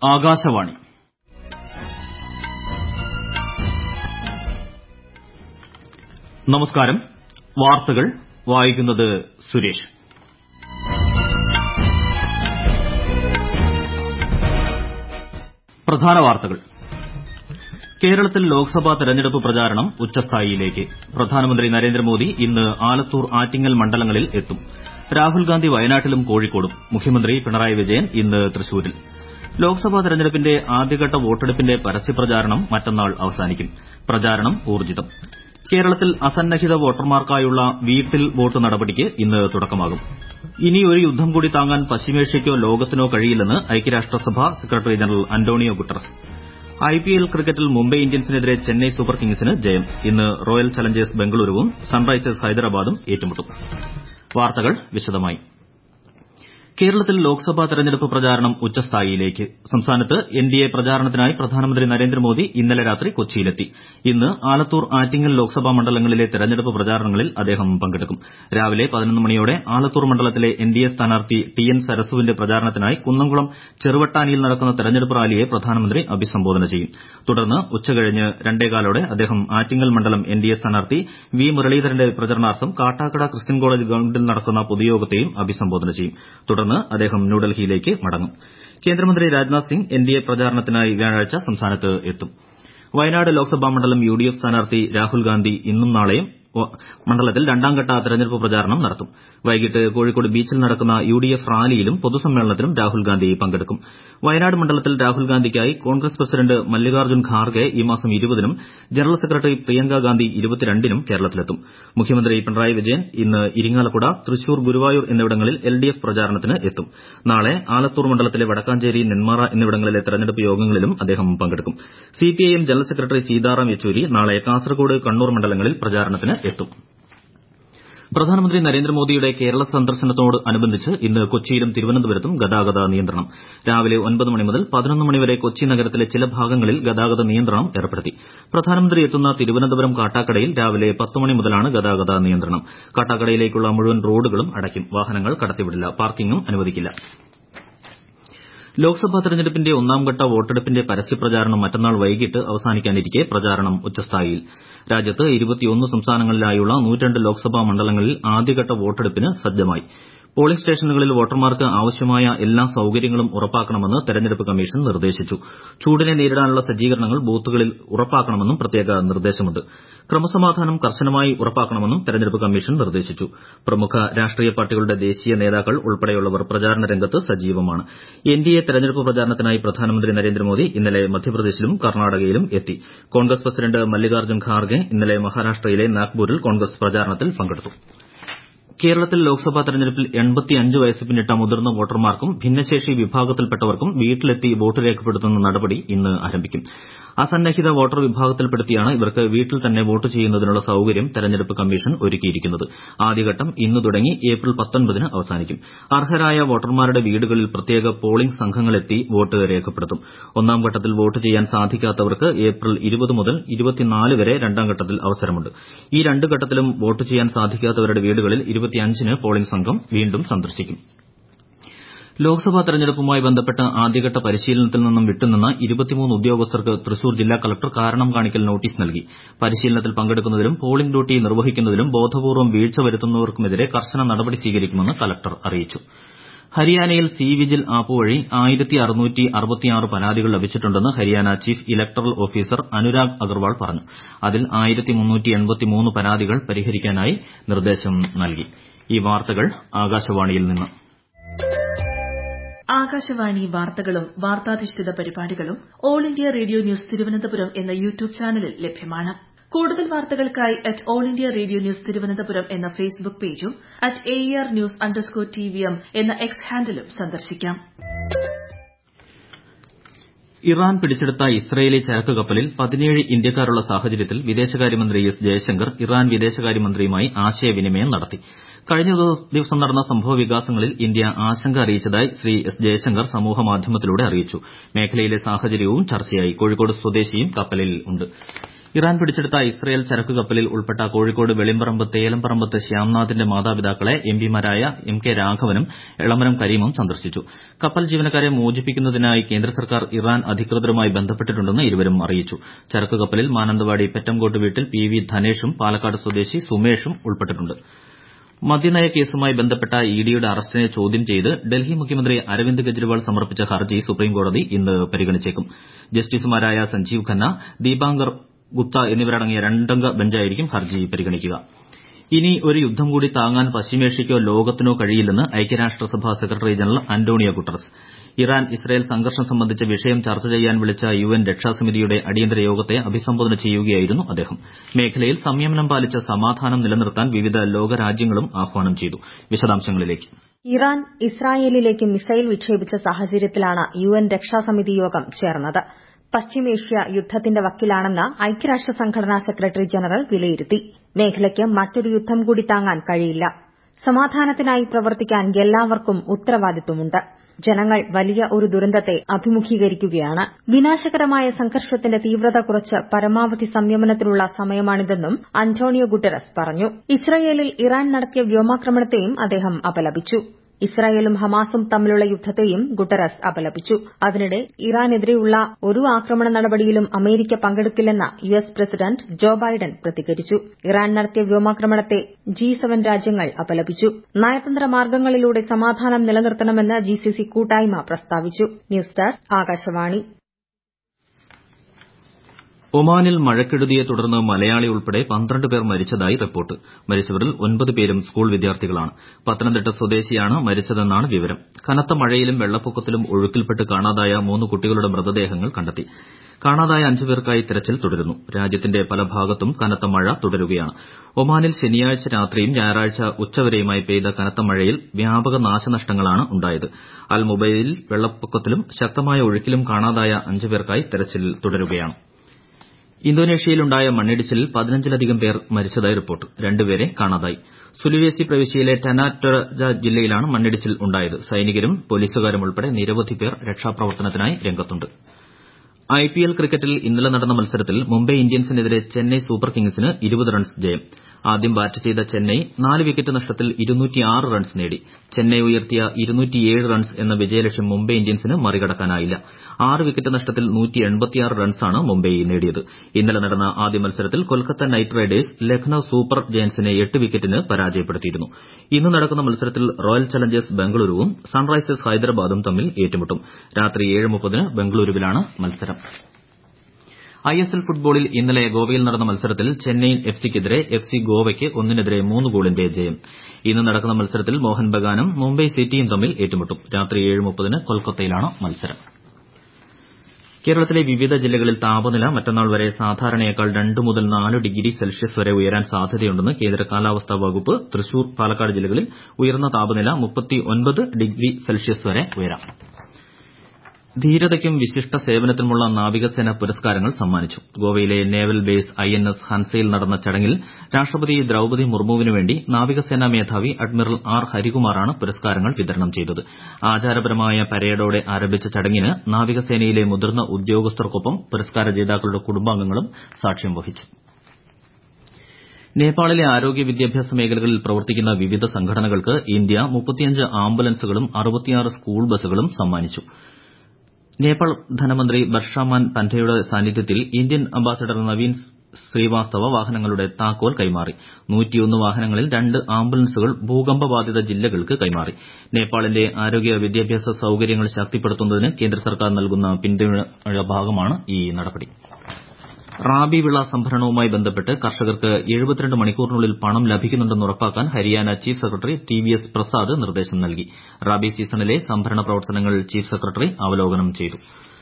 ആകാശവാണി നമസ്കാരം വാർത്തകൾ വായിക്കുന്നത് സുരേഷ് പ്രധാന വാർത്തകൾ കേരളത്തിൽ ലോക്സഭാ തെരഞ്ഞെടുപ്പ് പ്രചാരണം ഉച്ചസ്ഥായിയിലേക്ക് പ്രധാനമന്ത്രി നരേന്ദ്രമോദി ഇന്ന് ആലത്തൂർ ആറ്റിങ്ങൽ മണ്ഡലങ്ങളിൽ എത്തും രാഹുൽ ഗാന്ധി വയനാട്ടിലും കോഴിക്കോടും മുഖ്യമന്ത്രി പിണറായി വിജയൻ ഇന്ന് തൃശൂരിൽ ലോക്സഭാ തെരഞ്ഞെടുപ്പിന്റെ ആദ്യഘട്ട വോട്ടെടുപ്പിന്റെ പരസ്യപ്രചാരണം മറ്റന്നാൾ അവസാനിക്കും പ്രചാരണം ഊർജ്ജിതം കേരളത്തിൽ അസന്നിഹിത വോട്ടർമാർക്കായുള്ള വീട്ടിൽ വോട്ട് നടപടിക്ക് ഇന്ന് തുടക്കമാകും ഇനിയൊരു യുദ്ധം കൂടി താങ്ങാൻ പശ്ചിമേഷ്യയ്ക്കോ ലോകത്തിനോ കഴിയില്ലെന്ന് ഐക്യരാഷ്ട്രസഭ secretary general Antonio Guterres IPL ക്രിക്കറ്റിൽ മുംബൈ ഇന്ത്യൻസിനെതിരെ ചെന്നൈ സൂപ്പർ കിങ്സിന് ജയം ഇന്ന് റോയൽ ചലഞ്ചേഴ്സ് ബംഗളൂരുവും സൺറൈസേഴ്സ് ഹൈദരാബാദും ഏറ്റുമുട്ടും വാർത്തകൾ വിശദമായി കേരളത്തിൽ ലോക്സഭാ തെരഞ്ഞെടുപ്പ് പ്രചാരണം ഉച്ചസ്ഥായിയിലേക്ക് സംസ്ഥാനത്ത് എൻഡിഎ പ്രചാരണത്തിനായി പ്രധാനമന്ത്രി നരേന്ദ്രമോദി ഇന്നലെ രാത്രി കൊച്ചിയിലെത്തി ഇന്ന് ആലത്തൂർ ആറ്റിങ്ങൽ ലോക്സഭാ മണ്ഡലങ്ങളിലെ തെരഞ്ഞെടുപ്പ് പ്രചാരണങ്ങളിൽ അദ്ദേഹം പങ്കെടുക്കും രാവിലെ മണിയോടെ ആലത്തൂർ മണ്ഡലത്തിലെ എൻഡിഎ സ്ഥാനാർത്ഥി ടി എൻ സരസുവിന്റെ പ്രചാരണത്തിനായി കുന്നംകുളം ചെറുവട്ടാനിയിൽ നടക്കുന്ന തെരഞ്ഞെടുപ്പ് റാലിയെ പ്രധാനമന്ത്രി അഭിസംബോധന ചെയ്യും തുടർന്ന് ഉച്ചകഴിഞ്ഞ് രണ്ടേകാലോടെ അദ്ദേഹം ആറ്റിങ്ങൽ മണ്ഡലം എൻഡിഎ സ്ഥാനാർത്ഥി വി മുരളീധരന്റെ പ്രചരണാർത്ഥം കാട്ടാക്കട ക്രിസ്ത്യൻ കോളേജ് ഗ്രൌണ്ടിൽ നടക്കുന്ന പൊതുയോഗത്തെയും അഭിസംബോധന ചെയ്യും തുടർന്ന് അദ്ദേഹം ന്യൂഡൽഹിയിലേക്ക് മടങ്ങും കേന്ദ്രമന്ത്രി രാജ്നാഥ് സിംഗ് എൻഡിഎ പ്രചാരണത്തിനായി വ്യാഴാഴ്ച സംസ്ഥാനത്ത് എത്തും വയനാട് ലോക്സഭാ മണ്ഡലം യുഡിഎഫ് സ്ഥാനാർത്ഥി രാഹുൽ ഗാന്ധി ഇന്നും നാളെയും മണ്ഡലത്തിൽ രണ്ടാംഘട്ട തെരഞ്ഞെടുപ്പ് പ്രചാരണം നടത്തും വൈകിട്ട് കോഴിക്കോട് ബീച്ചിൽ നടക്കുന്ന യുഡിഎഫ് റാലിയിലും പൊതുസമ്മേളനത്തിലും രാഹുൽ ഗാന്ധി പങ്കെടുക്കും വയനാട് മണ്ഡലത്തിൽ രാഹുൽ ഗാന്ധിക്കായി കോൺഗ്രസ് പ്രസിഡന്റ് മല്ലികാർജ്ജുൻ ഖാർഗെ ഈ മാസം നും ജനറൽ സെക്രട്ടറി പ്രിയങ്ക ഗാന്ധി നും കേരളത്തിലെത്തും മുഖ്യമന്ത്രി പിണറായി വിജയൻ ഇന്ന് ഇരിങ്ങാലക്കുട തൃശൂർ ഗുരുവായൂർ എന്നിവിടങ്ങളിൽ എൽഡിഎഫ് പ്രചാരണത്തിന് എത്തും നാളെ ആലത്തൂർ മണ്ഡലത്തിലെ വടക്കാഞ്ചേരി നെന്മാറ എന്നിവിടങ്ങളിലെ തെരഞ്ഞെടുപ്പ് യോഗങ്ങളിലും അദ്ദേഹം പങ്കെടുക്കും CPIM general secretary Sitaram Yechury നാളെ കാസർകോട് കണ്ണൂർ മണ്ഡലങ്ങളിൽ പ്രചാരണത്തിന് എത്തും പ്രധാനമന്ത്രി നരേന്ദ്രമോദിയുടെ കേരള സന്ദർശനത്തോടനുബന്ധിച്ച് ഇന്ന് കൊച്ചിയിലും തിരുവനന്തപുരത്തും ഗതാഗത നിയന്ത്രണം രാവിലെ ഒൻപത് മണി മുതൽ പതിനൊന്ന് മണിവരെ കൊച്ചി നഗരത്തിലെ ചില ഭാഗങ്ങളിൽ ഗതാഗത നിയന്ത്രണം ഏർപ്പെടുത്തി പ്രധാനമന്ത്രി എത്തുന്ന തിരുവനന്തപുരം കാട്ടാക്കടയിൽ രാവിലെ പത്ത് മണി മുതലാണ് ഗതാഗത നിയന്ത്രണം കാട്ടാക്കടയിലേക്കുള്ള മുഴുവൻ റോഡുകളും അടയ്ക്കും വാഹനങ്ങൾ കടത്തിവിടില്ല പാർക്കിംഗും അനുവദിക്കില്ല ലോക്സഭാ തെരഞ്ഞെടുപ്പിന്റെ ഒന്നാംഘട്ട വോട്ടെടുപ്പിന്റെ പരസ്യപ്രചാരണം മറ്റന്നാൾ വൈകിട്ട് അവസാനിക്കാനിരിക്കെ പ്രചാരണം ഉച്ചസ്ഥായിയിൽ രാജ്യത്ത് സംസ്ഥാനങ്ങളിലായുള്ള ലോക്സഭാ മണ്ഡലങ്ങളിൽ ആദ്യഘട്ട വോട്ടെടുപ്പിന് സജ്ജമായി പോളിംഗ് സ്റ്റേഷനുകളിൽ വോട്ടർമാർക്ക് ആവശ്യമായ എല്ലാ സൌകര്യങ്ങളും ഉറപ്പാക്കണമെന്ന് തെരഞ്ഞെടുപ്പ് കമ്മീഷൻ നിർദ്ദേശിച്ചു ചൂടിനെ നേരിടാനുള്ള സജ്ജീകരണങ്ങൾ ബൂത്തുകളിൽ ഉറപ്പാക്കണമെന്നും പ്രത്യേക നിർദ്ദേശമുണ്ട് ക്രമസമാധാനം കർശനമായി ഉറപ്പാക്കണമെന്നും തെരഞ്ഞെടുപ്പ് കമ്മീഷൻ നിർദ്ദേശിച്ചു പ്രമുഖ രാഷ്ട്രീയ പാർട്ടികളുടെ ദേശീയ നേതാക്കൾ ഉൾപ്പെടെയുള്ളവർ പ്രചാരണ രംഗത്ത് സജീവമാണ് എൻഡിഎ തെരഞ്ഞെടുപ്പ് പ്രചാരണത്തിനായി പ്രധാനമന്ത്രി നരേന്ദ്രമോദി ഇന്നലെ മധ്യപ്രദേശിലും കർണാടകയിലും എത്തി കോൺഗ്രസ് പ്രസിഡന്റ് മല്ലികാർജ്ജുൻ ഖാർഗെ ഇന്നലെ മഹാരാഷ്ട്രയിലെ നാഗ്പൂരിൽ കോൺഗ്രസ് പ്രചാരണത്തിൽ പങ്കെടുത്തു കേരളത്തിൽ ലോക്സഭാ തെരഞ്ഞെടുപ്പിൽ വയസ്സ് പിന്നിട്ട മുതിർന്ന വോട്ടർമാർക്കും ഭിന്നശേഷി വിഭാഗത്തിൽപ്പെട്ടവർക്കും വീട്ടിലെത്തി വോട്ട് രേഖപ്പെടുത്തുന്ന നടപടി ഇന്ന് ആരംഭിക്കും അസന്നിഹിത വോട്ടർ വിഭാഗത്തിൽപ്പെടുത്തിയാണ് ഇവർക്ക് വീട്ടിൽ തന്നെ വോട്ട് ചെയ്യുന്നതിനുള്ള സൌകര്യം തെരഞ്ഞെടുപ്പ് കമ്മീഷൻ ഒരുക്കിയിരിക്കുന്നത് ആദ്യഘട്ടം ഇന്ന് തുടങ്ങി ഏപ്രിൽ ന് അവസാനിക്കും അർഹരായ വോട്ടർമാരുടെ വീടുകളിൽ പ്രത്യേക പോളിംഗ് സംഘങ്ങളെത്തി വോട്ട് രേഖപ്പെടുത്തും ഒന്നാം ഘട്ടത്തിൽ വോട്ട് ചെയ്യാൻ സാധിക്കാത്തവർക്ക് ഏപ്രിൽ മുതൽ വരെ രണ്ടാം ഘട്ടത്തിൽ അവസരമുണ്ട് ഈ രണ്ട് ഘട്ടത്തിലും വോട്ട് ചെയ്യാൻ സാധിക്കാത്തവരുടെ വീടുകളിൽ ന് പോളിംഗ് സംഘം വീണ്ടും സന്ദർശിക്കും ലോക്സഭാ തെരഞ്ഞെടുപ്പുമായി ബന്ധപ്പെട്ട് ആദ്യഘട്ട പരിശീലനത്തിൽ നിന്നും വിട്ടുനിന്ന ഉദ്യോഗസ്ഥർക്ക് തൃശൂർ ജില്ലാ കളക്ടർ കാരണം കാണിക്കൽ നോട്ടീസ് നൽകി പരിശീലനത്തിൽ പങ്കെടുക്കുന്നതിലും പോളിംഗ് ഡ്യൂട്ടി നിർവഹിക്കുന്നതിലും ബോധപൂർവ്വം വീഴ്ച വരുത്തുന്നവർക്കുമെതിരെ കർശന നടപടി സ്വീകരിക്കുമെന്ന് കളക്ടർ അറിയിച്ചു ഹരിയാനയിൽ സി വിജിൽ ആപ്പ് വഴി പരാതികൾ ലഭിച്ചിട്ടുണ്ടെന്ന് Haryana chief electoral officer Anurag Agarwal പറഞ്ഞു അതിൽ പരാതികൾ പരിഹരിക്കാനായി നിർദ്ദേശം നൽകി ഈ വാർത്തകൾ ആകാശവാണിയിൽ നിന്ന് ആകാശവാണി വാർത്തകളും വാർത്താധിഷ്ഠിത പരിപാടികളും All India Radio news Thiruvananthapuram എന്ന യൂട്യൂബ് ചാനലിൽ ലഭ്യമാണ് കൂടുതൽ വാർത്തകൾക്കായി at All India Radio news Thiruvananthapuram എന്ന ഫേസ്ബുക്ക് പേജും at A R news underscore T V M എന്ന എക്സ് ഹാൻഡിലും സന്ദർശിക്കാം ഇറാൻ പിടിച്ചെടുത്ത ഇസ്രയേലി ചരക്ക് കപ്പലിൽ പതിനേഴ് ഇന്ത്യക്കാരുള്ള സാഹചര്യത്തിൽ വിദേശകാര്യമന്ത്രി എസ് ജയശങ്കർ ഇറാൻ വിദേശകാര്യമന്ത്രിയുമായി ആശയവിനിമയം നടത്തി കഴിഞ്ഞ ദിവസം നടന്ന സംഭവവികാസങ്ങളിൽ ഇന്ത്യ ആശങ്ക അറിയിച്ചതായി ശ്രീ എസ് ജയശങ്കർ സമൂഹമാധ്യമത്തിലൂടെ അറിയിച്ചു മേഖലയിലെ സാഹചര്യവും ചർച്ചയായി കോഴിക്കോട് സ്വദേശിയും കപ്പലിൽ ഉണ്ട് ഇറാൻ പിടിച്ചെടുത്ത ഇസ്രയേൽ ചരക്കു കപ്പലിൽ ഉൾപ്പെട്ട കോഴിക്കോട് വെളിമ്പറമ്പ് തേലംപറമ്പത്ത് ശ്യാംനാഥിന്റെ മാതാപിതാക്കളെ എംപിമാരായ എം കെ രാഘവനും എളമരം കരീമും സന്ദർശിച്ചു കപ്പൽ ജീവനക്കാരെ മോചിപ്പിക്കുന്നതിനായി കേന്ദ്ര സർക്കാർ ഇറാൻ അധികൃതരുമായി ബന്ധപ്പെട്ടിട്ടുണ്ടെന്ന് ഇരുവരും അറിയിച്ചു ചരക്കു കപ്പലിൽ മാനന്തവാടി പെറ്റംകോട്ട് വീട്ടിൽ പി വി ധനേഷും പാലക്കാട് സ്വദേശി സുമേഷും ഉൾപ്പെട്ടിട്ടുണ്ട് മദ്യനയ കേസുമായി ബന്ധപ്പെട്ട ഇഡിയുടെ അറസ്റ്റിനെ ചോദ്യം ചെയ്ത് ഡൽഹി മുഖ്യമന്ത്രി അരവിന്ദ് കെജ്രിവാൾ സമർപ്പിച്ച ഹർജി സുപ്രീംകോടതി ഇന്ന് പരിഗണിച്ചേക്കും ജസ്റ്റിസുമാരായ സഞ്ജീവ് ഖന്ന ദീപാങ്കർ ഗുപ്ത എന്നിവരടങ്ങിയ രണ്ടംഗ ബെഞ്ചായിരിക്കും ഹർജി പരിഗണിക്കുക ഇനി ഒരു യുദ്ധം കൂടി താങ്ങാൻ പശ്ചിമേഷ്യയ്ക്കോ ലോകത്തിനോ കഴിയില്ലെന്ന് ഐക്യരാഷ്ട്രസഭ secretary general Antonio Guterres Iran Israel സംഘർഷം സംബന്ധിച്ച വിഷയം ചർച്ച ചെയ്യാൻ വിളിച്ച യു എൻ രക്ഷാസമിതിയുടെ അടിയന്തര യോഗത്തെ അഭിസംബോധന ചെയ്യുകയായിരുന്നു അദ്ദേഹം മേഖലയിൽ സംയമനം പാലിച്ച് സമാധാനം നിലനിർത്താൻ വിവിധ ലോകരാജ്യങ്ങളും ആഹ്വാനം ചെയ്തു വിശദാംശങ്ങളിലേക്ക് ഇറാൻ ഇസ്രായേലിലേക്ക് മിസൈൽ വിക്ഷേപിച്ച സാഹചര്യത്തിലാണ് യു എൻ രക്ഷാസമിതി യോഗം ചേർന്നത് പശ്ചിമേഷ്യ യുദ്ധത്തിന്റെ വക്കിലാണെന്ന് ഐക്യരാഷ്ട്ര സംഘടനാ സെക്രട്ടറി ജനറൽ വിലയിരുത്തി മേഖലയ്ക്ക് മറ്റൊരു യുദ്ധം കൂടി താങ്ങാൻ കഴിയില്ല സമാധാനത്തിനായി പ്രവർത്തിക്കാൻ എല്ലാവർക്കും ഉത്തരവാദിത്വമുണ്ട് ജനങ്ങൾ വലിയ ഒരു ദുരന്തത്തെ അഭിമുഖീകരിക്കുകയാണ് വിനാശകരമായ സംഘർഷത്തിന്റെ തീവ്രത കുറച്ച് പരമാവധി സംയമനത്തിനുള്ള സമയമാണിതെന്നും അന്റോണിയോ ഗുട്ടറസ് പറഞ്ഞു ഇസ്രയേലിൽ ഇറാൻ നടത്തിയ വ്യോമാക്രമണത്തെയും അദ്ദേഹം അപലപിച്ചു ഇസ്രായേലും ഹമാസും തമ്മിലുള്ള യുദ്ധത്തെയും ഗുട്ടറസ് അപലപിച്ചു അതിനിടെ ഇറാനെതിരെയുള്ള ഒരു ആക്രമണ നടപടിയിലും അമേരിക്ക പങ്കെടുക്കില്ലെന്ന് U S president Joe Biden പ്രതികരിച്ചു ഇറാൻ നടത്തിയ വ്യോമാക്രമണത്തെ ജി സെവൻ രാജ്യങ്ങൾ അപലപിച്ചു നയതന്ത്ര മാർഗ്ഗങ്ങളിലൂടെ സമാധാനം നിലനിർത്തണമെന്ന് ജിസിസി കൂട്ടായ്മ പ്രസ്താവിച്ചു ന്യൂസ് ഡെസ്ക് ആകാശവാണി ഒമാനിൽ മഴക്കെടുതിയെ തുടർന്ന് മലയാളി ഉൾപ്പെടെ പന്ത്രണ്ട് പേർ മരിച്ചതായി റിപ്പോർട്ട് മരിച്ചവരിൽ ഒൻപത് പേരും സ്കൂൾ വിദ്യാർത്ഥികളാണ് പത്തനംതിട്ട സ്വദേശിയാണ് മരിച്ചതെന്നാണ് വിവരം കനത്ത മഴയിലും വെള്ളപ്പൊക്കത്തിലും ഒഴുക്കിൽപ്പെട്ട് കാണാതായ മൂന്ന് കുട്ടികളുടെ മൃതദേഹങ്ങൾ കണ്ടെത്തി കാണാതായ അഞ്ചു പേർക്കായി തെരച്ചിൽ തുടരുന്നു രാജ്യത്തിന്റെ പല ഭാഗത്തും കനത്ത മഴ തുടരുകയാണ് ഒമാനിൽ ശനിയാഴ്ച രാത്രിയും ഞായറാഴ്ച ഉച്ചവരെയുമായി പെയ്ത കനത്ത മഴയിൽ വ്യാപക നാശനഷ്ടങ്ങളാണ് ഉണ്ടായത് അൽ മുബൈയിൽ വെള്ളപ്പൊക്കത്തിലും ശക്തമായ ഒഴുക്കിലും കാണാതായ അഞ്ചു പേർക്കായി തെരച്ചിൽ തുടരുകയാണ് ഇന്തോനേഷ്യയിലുണ്ടായ മണ്ണിടിച്ചിലിൽ പതിനഞ്ചിലധികം പേർ മരിച്ചതായി റിപ്പോർട്ട് രണ്ടുപേരെ കാണാതായി സുലുവേസി പ്രവിശ്യയിലെ ടനാറ്റൊറ ജില്ലയിലാണ് മണ്ണിടിച്ചിൽ ഉണ്ടായത് സൈനികരും പോലീസുകാരും ഉൾപ്പെടെ നിരവധി പേർ രക്ഷാപ്രവർത്തനത്തിനായി രംഗത്തുണ്ട് ഐപിഎൽ ക്രിക്കറ്റിൽ ഇന്നലെ നടന്ന മത്സരത്തിൽ മുംബൈ ഇന്ത്യൻസിനെതിരെ ചെന്നൈ സൂപ്പർ കിങ്സിന് ഇരുപത് റൺസ് ജയം ആദ്യം ബാറ്റ് ചെയ്ത ചെന്നൈ നാല് വിക്കറ്റ് നഷ്ടത്തിൽ റൺസ് നേടി ചെന്നൈ ഉയർത്തിയ റൺസ് എന്ന വിജയലക്ഷ്യം മുംബൈ ഇന്ത്യൻസിന് മറികടക്കാനായില്ല ആറ് വിക്കറ്റ് നഷ്ടത്തിൽ റൺസാണ് മുംബൈ നേടിയത് ഇന്നലെ നടന്ന ആദ്യ മത്സരത്തിൽ Kolkata knight riders Lucknow super ജയന്റ്സിനെ എട്ട് വിക്കറ്റിന് പരാജയപ്പെടുത്തിയിരുന്നു ഇന്ന് നടക്കുന്ന മത്സരത്തിൽ റോയൽ ചലഞ്ചേഴ്സ് ബംഗളൂരുവും സൺറൈസേഴ്സ് ഹൈദരാബാദും തമ്മിൽ ഏറ്റുമുട്ടും രാത്രി ഏഴ് മുപ്പതിന് ബംഗളൂരുവിലാണ് മത്സരം ഐഎസ്എൽ ഫുട്ബോളിൽ ഇന്നലെ ഗോവയിൽ നടന്ന മത്സരത്തിൽ ചെന്നൈയിൻ എഫ്സിക്കെതിരെ എഫ്സി ഗോവയ്ക്ക് ഒന്നിനെതിരെ മൂന്ന് ഗോളിന്റെ ജയം ഇന്ന് നടക്കുന്ന മത്സരത്തിൽ മോഹൻ ബഗാനും മുംബൈ സിറ്റിയും തമ്മിൽ ഏറ്റുമുട്ടും രാത്രി ഏഴ് മുപ്പതിന് കൊൽക്കത്തയിലാണ് മത്സരം കേരളത്തിലെ വിവിധ ജില്ലകളിൽ താപനില മറ്റന്നാൾ വരെ സാധാരണയേക്കാൾ രണ്ട് മുതൽ നാല് ഡിഗ്രി സെൽഷ്യസ് വരെ ഉയരാൻ സാധ്യതയുണ്ടെന്ന് കേന്ദ്ര കാലാവസ്ഥാ വകുപ്പ് തൃശൂർ പാലക്കാട് ജില്ലകളിൽ ഉയർന്ന താപനില ഡിഗ്രി സെൽഷ്യസ് വരെ ഉയരാം ധീരതയ്ക്കും വിശിഷ്ട സേവനത്തിനുമുള്ള നാവികസേന പുരസ്കാരങ്ങൾ സമ്മാനിച്ചു ഗോവയിലെ നേവൽ ബേസ് ഐഎൻഎസ് ഹൻസയിൽ നടന്ന ചടങ്ങിൽ രാഷ്ട്രപതി ദ്രൌപദി മുർമുവിനു വേണ്ടി നാവികസേനാ മേധാവി അഡ്മിറൽ ആർ ഹരികുമാറാണ് പുരസ്കാരങ്ങൾ വിതരണം ചെയ്തത് ആചാരപരമായ പരേഡോടെ ആരംഭിച്ച ചടങ്ങിന് നാവികസേനയിലെ മുതിർന്ന ഉദ്യോഗസ്ഥർക്കൊപ്പം പുരസ്കാര ജേതാക്കളുടെ കുടുംബാംഗങ്ങളും സാക്ഷ്യം വഹിച്ചു നേപ്പാളിലെ ആരോഗ്യ വിദ്യാഭ്യാസ മേഖലകളിൽ പ്രവർത്തിക്കുന്ന വിവിധ സംഘടനകൾക്ക് ഇന്ത്യ ആംബുലൻസുകളും സ്കൂൾ ബസുകളും സമ്മാനിച്ചു നേപ്പാൾ ധനമന്ത്രി ബർഷാമാൻ പന്ഥയുടെ സാന്നിധ്യത്തിൽ ഇന്ത്യൻ അംബാസഡർ നവീൻ ശ്രീവാസ്തവ വാഹനങ്ങളുടെ താക്കോൽ കൈമാറി വാഹനങ്ങളിൽ രണ്ട് ആംബുലൻസുകൾ ഭൂകമ്പ ബാധിത ജില്ലകൾക്ക് കൈമാറി നേപ്പാളിന്റെ ആരോഗ്യ വിദ്യാഭ്യാസ സൌകര്യങ്ങൾ ശക്തിപ്പെടുത്തുന്നതിന് കേന്ദ്ര സർക്കാർ നൽകുന്ന പിന്തുണയുടെ ഭാഗമാണ് ഈ നടപടി റാബി വിള സംഭരണവുമായി ബന്ധപ്പെട്ട് കർഷകർക്ക് മണിക്കൂറിനുള്ളിൽ പണം ലഭിക്കുന്നുണ്ടെന്ന് ഉറപ്പാക്കാൻ Haryana chief secretary T V S Prasad നിർദ്ദേശം നൽകി റാബി സീസണിലെ സംഭരണ പ്രവർത്തനങ്ങൾ ചീഫ് സെക്രട്ടറി അവലോകനം ചെയ്തു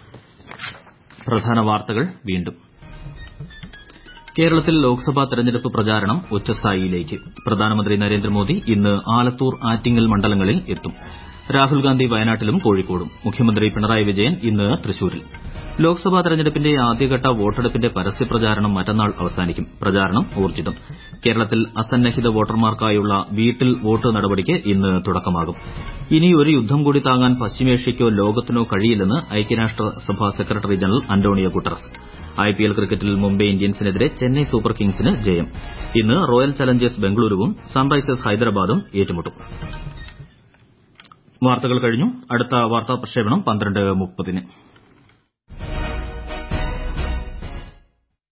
കേരളത്തിൽ ലോക്സഭാ തെരഞ്ഞെടുപ്പ് പ്രചാരണം ഉച്ചസ്ഥായിയിലേക്ക് പ്രധാനമന്ത്രി നരേന്ദ്രമോദി ഇന്ന് ആലത്തൂർ ആറ്റിങ്ങൽ മണ്ഡലങ്ങളിൽ എത്തും രാഹുൽഗാന്ധി വയനാട്ടിലും കോഴിക്കോടും മുഖ്യമന്ത്രി പിണറായി വിജയൻ ഇന്ന് തൃശൂരിൽ ലോക്സഭാ തെരഞ്ഞെടുപ്പിന്റെ ആദ്യഘട്ട വോട്ടെടുപ്പിന്റെ പരസ്യപ്രചാരണം മറ്റന്നാൾ അവസാനിക്കും പ്രചാരണം ഊർജ്ജിതം കേരളത്തിൽ അസന്നിഹിത വോട്ടർമാർക്കായുള്ള വീട്ടിൽ വോട്ട് നടപടിക്ക് ഇന്ന് തുടക്കമാകും ഇനി ഒരു യുദ്ധം കൂടി താങ്ങാൻ പശ്ചിമേഷ്യയ്ക്കോ ലോകത്തിനോ കഴിയില്ലെന്ന് ഐക്യരാഷ്ട്രസഭ secretary general Antonio Guterres IPL ക്രിക്കറ്റിൽ മുംബൈ ഇന്ത്യൻസിനെതിരെ ചെന്നൈ സൂപ്പർ കിങ്സിന് ജയം ഇന്ന് റോയൽ ചലഞ്ചേഴ്സ് ബംഗളൂരുവും സൺറൈസേഴ്സ് ഹൈദരാബാദും ഏറ്റുമുട്ടും വാർത്തകൾ കഴിഞ്ഞു അടുത്ത വാർത്താ പ്രക്ഷേപണം പന്ത്രണ്ട് മുപ്പതിന്